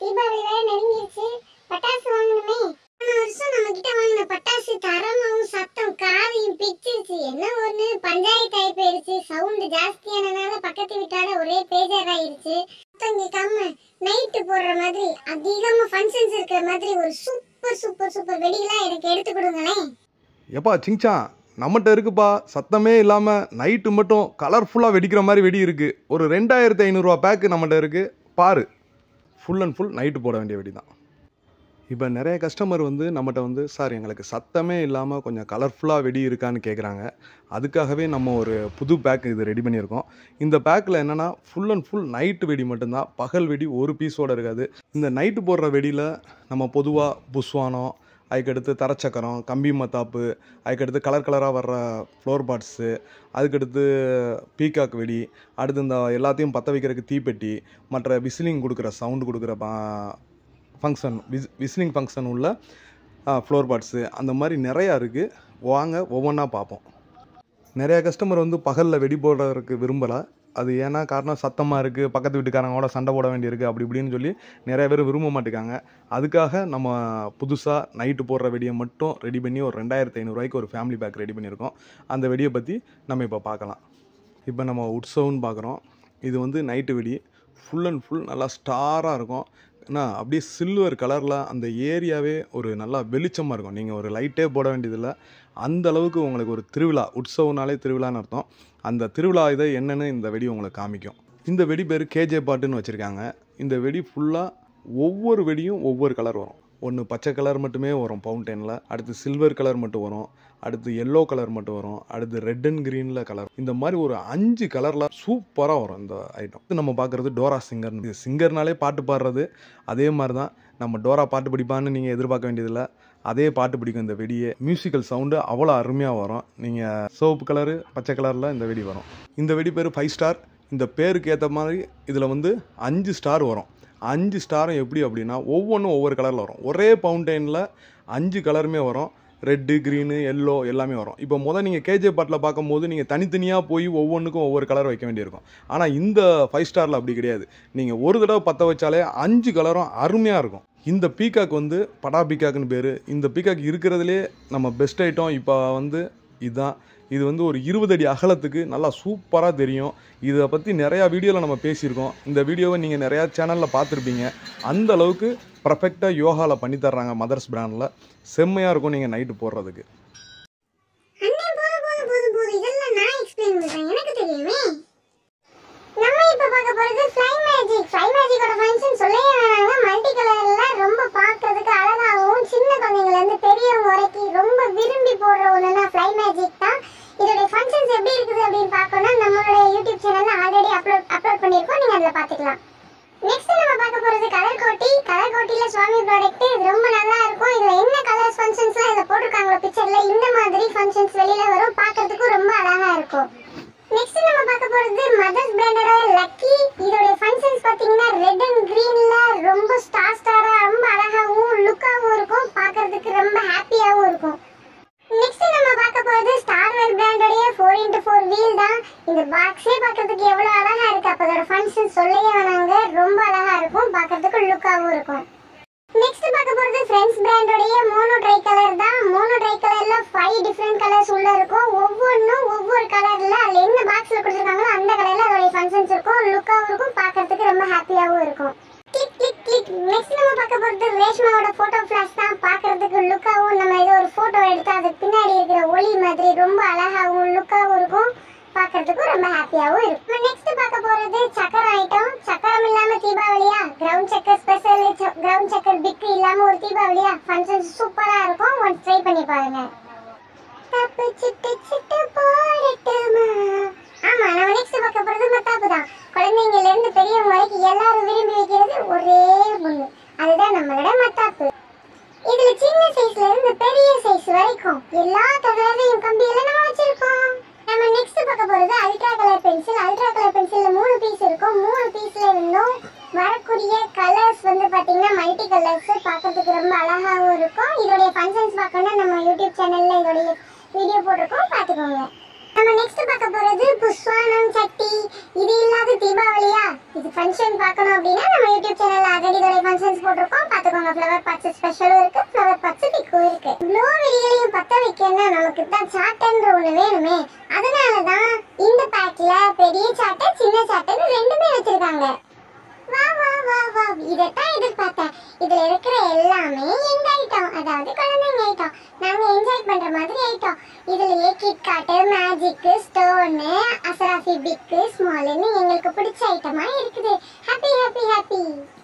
தீபாவளி வேற நெருங்கிருச்சு பட்டாசு வாங்கணுமே போன வருஷம் நம்ம கிட்ட வாங்கின பட்டாசு தரமாவும் சத்தம் காதையும் பிச்சிருச்சு என்ன ஒண்ணு பஞ்சாயத்து ஆகி போயிருச்சு சவுண்ட் ஜாஸ்தியானனால பக்கத்து வீட்டால ஒரே பேஜர் ஆயிருச்சு சத்தம் கேட்காம நைட்டு போடுற மாதிரி அதிகமா ஃபங்க்ஷன்ஸ் இருக்கிற மாதிரி ஒரு சூப்பர் சூப்பர் சூப்பர் வெடிலாம் எனக்கு எடுத்து கொடுங்களேன் எப்பா சிங்சான் நம்மகிட்ட இருக்குப்பா சத்தமே இல்லாமல் நைட்டு மட்டும் கலர்ஃபுல்லாக வெடிக்கிற மாதிரி வெடி இருக்குது ஒரு ரெண்டாயிரத்தி ஐநூறுரூவா பேக்கு நம்மகிட்ட இருக்குது பாரு ஃபுல் அண்ட் ஃபுல் நைட்டு போட வேண்டிய வெடி தான் இப்போ நிறைய கஸ்டமர் வந்து நம்மகிட்ட வந்து சார் எங்களுக்கு சத்தமே இல்லாமல் கொஞ்சம் கலர்ஃபுல்லாக வெடி இருக்கான்னு கேட்குறாங்க அதுக்காகவே நம்ம ஒரு புது பேக் இது ரெடி பண்ணியிருக்கோம் இந்த பேக்கில் என்னென்னா ஃபுல் அண்ட் ஃபுல் நைட்டு வெடி மட்டும்தான் பகல் வெடி ஒரு பீஸோடு இருக்காது இந்த நைட்டு போடுற வெடியில் நம்ம பொதுவாக புஸ்வானம் அதுக்கடுத்து தரச்சக்கரம் கம்பி மத்தாப்பு அதுக்கடுத்து கலர் கலராக வர்ற ஃப்ளோர் பாட்ஸு அதுக்கடுத்து பீகாக் வெடி அடுத்து இந்த எல்லாத்தையும் பற்ற வைக்கிறதுக்கு தீப்பெட்டி மற்ற விசிலிங் கொடுக்குற சவுண்டு கொடுக்குற ஃபங்க்ஷன் விஸ் விசிலிங் ஃபங்க்ஷன் உள்ள ஃப்ளோர் பாட்ஸு அந்த மாதிரி நிறையா இருக்குது வாங்க ஒவ்வொன்றா பார்ப்போம் நிறைய கஸ்டமர் வந்து பகலில் வெடி போடுறதுக்கு விரும்பலை அது ஏன்னா காரணம் சத்தமாக இருக்குது பக்கத்து வீட்டுக்காரங்களோட சண்டை போட வேண்டியிருக்கு அப்படி இப்படின்னு சொல்லி நிறைய பேர் விரும்ப மாட்டேங்காங்க அதுக்காக நம்ம புதுசாக நைட்டு போடுற வெடியை மட்டும் ரெடி பண்ணி ஒரு ரெண்டாயிரத்தி ஐநூறுரூவாய்க்கு ஒரு ஃபேமிலி பேக் ரெடி பண்ணியிருக்கோம் அந்த வெடியை பற்றி நம்ம இப்போ பார்க்கலாம் இப்போ நம்ம உட்சவ்னு பார்க்குறோம் இது வந்து நைட்டு வெடி ஃபுல் அண்ட் ஃபுல் நல்லா ஸ்டாராக இருக்கும் ஏன்னா அப்படியே சில்வர் கலரில் அந்த ஏரியாவே ஒரு நல்லா வெளிச்சமாக இருக்கும் நீங்கள் ஒரு லைட்டே போட வேண்டியதில்லை அந்த அளவுக்கு உங்களுக்கு ஒரு திருவிழா உற்சவனாலே திருவிழான்னு அர்த்தம் அந்த திருவிழா இதை என்னன்னு இந்த வெடி உங்களுக்கு காமிக்கும் இந்த வெடி பேர் கேஜே பாட்டுன்னு வச்சுருக்காங்க இந்த வெடி ஃபுல்லாக ஒவ்வொரு வெடியும் ஒவ்வொரு கலர் வரும் ஒன்று பச்சை கலர் மட்டுமே வரும் ஃபவுண்டெயினில் அடுத்து சில்வர் கலர் மட்டும் வரும் அடுத்து எல்லோ கலர் மட்டும் வரும் அடுத்து ரெட் அண்ட் க்ரீனில் கலர் இந்த மாதிரி ஒரு அஞ்சு கலரில் சூப்பராக வரும் இந்த ஐட்டம் இது நம்ம பார்க்குறது டோரா சிங்கர் இது சிங்கர்னாலே பாட்டு பாடுறது அதே மாதிரி தான் நம்ம டோரா பாட்டு பிடிப்பான்னு நீங்கள் எதிர்பார்க்க வேண்டியதில்லை அதே பாட்டு பிடிக்கும் இந்த வெடியே மியூசிக்கல் சவுண்டு அவ்வளோ அருமையாக வரும் நீங்கள் சிவப்பு கலரு பச்சை கலரில் இந்த வெடி வரும் இந்த வெடி பேர் ஃபைவ் ஸ்டார் இந்த பேருக்கு ஏற்ற மாதிரி இதில் வந்து அஞ்சு ஸ்டார் வரும் அஞ்சு ஸ்டாரும் எப்படி அப்படின்னா ஒவ்வொன்றும் ஒவ்வொரு கலரில் வரும் ஒரே ஃபவுண்டெயினில் அஞ்சு கலருமே வரும் ரெட்டு க்ரீனு எல்லோ எல்லாமே வரும் இப்போ முதல் நீங்கள் கேஜே பாட்டில் பார்க்கும்போது நீங்கள் தனித்தனியாக போய் ஒவ்வொன்றுக்கும் ஒவ்வொரு கலர் வைக்க வேண்டியிருக்கும் ஆனால் இந்த ஃபைவ் ஸ்டாரில் அப்படி கிடையாது நீங்கள் ஒரு தடவை பற்ற வச்சாலே அஞ்சு கலரும் அருமையாக இருக்கும் இந்த பீகாக் வந்து படா பீகாக்னு பேர் இந்த பீகாக் இருக்கிறதுலே நம்ம பெஸ்ட் ஐட்டம் இப்போ வந்து இதுதான் இது வந்து ஒரு இருபது அடி அகலத்துக்கு நல்லா சூப்பராக தெரியும் இதை பற்றி நிறையா வீடியோவில் நம்ம பேசியிருக்கோம் இந்த வீடியோவை நீங்கள் நிறையா சேனலில் பார்த்துருப்பீங்க அந்த அளவுக்கு பர்ஃபெக்டாக யோகாவில் பண்ணி தர்றாங்க மதர்ஸ் பிராண்டில் செம்மையாக இருக்கும் நீங்கள் நைட்டு போடுறதுக்கு அண்ணே போதும் போதும் போதும் போதும் இதெல்லாம் நான் எக்ஸ்பிளைன் பண்றேன் எனக்கு தெரியுமே நம்ம இப்ப பார்க்க போறது ஃப்ளை மேஜிக் ஃப்ளை மேஜிக்கோட ஃபங்க்ஷன் சொல்லவே வேணாங்க மல்டி கலர்ல ரொம்ப பார்க்கிறதுக்கு அழகாகவும் சின்ன குழந்தைங்கல இருந்து பெரியவங்க வரைக்கும் ரொம்ப விரும்பி போடுற ஒண்ணுனா ஃப்ளை மேஜிக் தான் இதோட ஃபங்க்ஷன்ஸ் எப்படி இருக்குது அப்படின்னு பார்க்கணும்னா நம்மளோட யூடியூப் சேனல்ல ஆல்ரெடி அப்லோட் அப்லோட் பண்ணியிருக்கோம் நீங்க அதில் பார்த்துக்கலாம் நெக்ஸ்ட் நம்ம பார்க்க போறது கலர் கோட்டி கலர் கோட்டில சுவாமி ப்ராடக்ட் இது ரொம்ப நல்லா இருக்கும் இதுல என்ன கலர்ஸ் ஃபங்க்ஷன்ஸ்லாம் இதுல போட்டிருக்காங்களோ பிக்சர்ல இந்த மாதிரி ஃபங்க்ஷன்ஸ் வெளியில வரும் பார்க்கிறதுக்கு ரொம்ப அழகா இருக்கும் நெக்ஸ்ட் நம்ம பார்க்க போறது மதர்ஸ் பிராண்டோட லக்கி இதோட ஃபங்க்ஷன்ஸ் பாத்தீங்கன்னா ரெட் அண்ட் கிரீன்ல ரொம்ப ஸ்டார் ஸ்டாரா ரொம்ப அழகாவும் லுக்காவும் இருக்கும் பார்க்கிறதுக்கு ரொம்ப ஹாப்பியாவும் இருக்கும் நெக்ஸ்ட் நம்ம பார்க்க போறது ஸ்டார் வெல் பிராண்டோடைய ஃபோர் இன்டூ ஃபோர் வீல் தான் இந்த பாக்ஸே பார்க்கிறதுக்கு எவ்வளவு அழகா இருக்கு அப்ப அதோட ஃபங்க்ஷன் சொல்லவே வேணாங்க ரொம்ப அழகா இருக்கும் பார்க்கிறதுக்கு லுக்காவும் இருக்கும் நெக்ஸ்ட் பார்க்க போறது ஃப்ரெண்ட்ஸ் பிராண்டோடைய மோனோ ட்ரை கலர் தான் மோனோ ட்ரை கலர்ல ஃபைவ் டிஃப்ரெண்ட் கலர்ஸ் உள்ள இருக்கும் ஒவ்வொன்றும் ஒவ்வொரு கலர்ல அதுல என்ன பாக்ஸ்ல கொடுத்துருக்காங்களோ அந்த கலர்ல அதோட ஃபங்க்ஷன்ஸ் இருக்கும் லுக்காவும் இருக்கும் பார்க்கிறதுக்கு ரொம்ப ஹாப்பியாவும் இருக்கும் கிளிக் கிளிக் கிளிக் நெக்ஸ்ட் நம்ம பார்க்க போறது ரேஷ்மாவோட போட்டோ ஃபிளாஷ் தான் பார்க்கிறதுக்கு லுக்காவும் நம்ம ஏதோ ஒரு போட்டோ எடுத்து அது பின்னாடி இருக்கிற ஒளி மாதிரி ரொம்ப அழகாவும் லுக்காவும் இருக்கும் பார்க்கிறதுக்கும் ரொம்ப ஹாப்பியாவும் இருக்கும் நெக்ஸ்ட் பார்க்க போறது சக்கரம் ஐட்டம் சக்கரம் இல்லாம தீபாவளியா ground chakkar special ground chakkar big இல்லாம ஒரு தீபாவளியா ஃபங்க்ஷன் சூப்பரா இருக்கும் ஒன்ஸ் ட்ரை பண்ணி பாருங்க தப்பு சிட்டு சிட்டு போடட்டுமா ஆமா நம்ம நெக்ஸ்ட் பார்க்க போறது மத்தாப்பு தான் குழந்தைங்கல இருந்து பெரியவங்க வரைக்கும் எல்லாரும் விரும்பி வைக்கிறது ஒரே ஒண்ணு அதுதான் நம்மளோட மத்தாப்பு இதுல சின்ன சைஸ்ல இருந்து பெரிய சைஸ் வரைக்கும் எல்லா தொடரையும் கம்பியில நம்ம வச்சிருக்கோம் நம்ம நெக்ஸ்ட் பார்க்க போறது ultra colour pencil ultra colour பென்சில்ல மூணு பீஸ் இருக்கும் மூணு பீஸ்ல இருந்தும் வரக்கூடிய கலர்ஸ் வந்து பாத்தீங்கன்னா மல்டி கலர்ஸ் பார்க்கிறதுக்கு ரொம்ப அழகாவும் இருக்கும் இதோடைய ஃபங்க்ஷன்ஸ் பார்க்கணும்னா நம்ம யூடியூப் சேனல்ல இதோடைய வீடியோ போட்டிருக்கோம் பார்த்துக்கோங்க நம்ம நெக்ஸ்ட் பார்க்க போறது புஷ்வானம் சட்டி இது இல்லாத தீபாவளியா இது ஃபங்க்ஷன் பார்க்கணும் அப்படின்னா நம்ம யூடியூப் சேனல்ல ஆல்ரெடி இதோட ஃபங்க்ஷன்ஸ் போட்டிருக்கோம் பார்த்துக்கோங்க ஃப்ளவர் பாட்ஸ் ஸ்பெஷலும் இருக்கு ஃப்ளவர் பாட்ஸ் டிக்கும் இருக்கு ப்ளோ வெடிகளையும் பத்த வைக்கணும்னா நமக்கு தான் சாட்டைன்ற ஒண்ணு வேணுமே அதனால தான் இந்த பேக்ல பெரிய சாட்டை சின்ன சாட்டைன்னு ரெண்டுமே வச்சிருக்காங்க வா வா வா வா இதைத்தான் எதிர்பார்த்தேன் இதுல இருக்கிற எல்லாமே எங்க ஐட்டம் அதாவது குழந்தைங்க ஐட்டம் நாங்க என்ஜாய் பண்ற மாதிரி ஐட்டம் இதுலயே கிட் காட்டு மேஜிக் ஸ்டோனு அசராஃபி பிக்கு ஸ்மால்னு எங்களுக்கு பிடிச்ச ஐட்டமா இருக்குது ஹாப்பி ஹாப்பி ஹாப்பி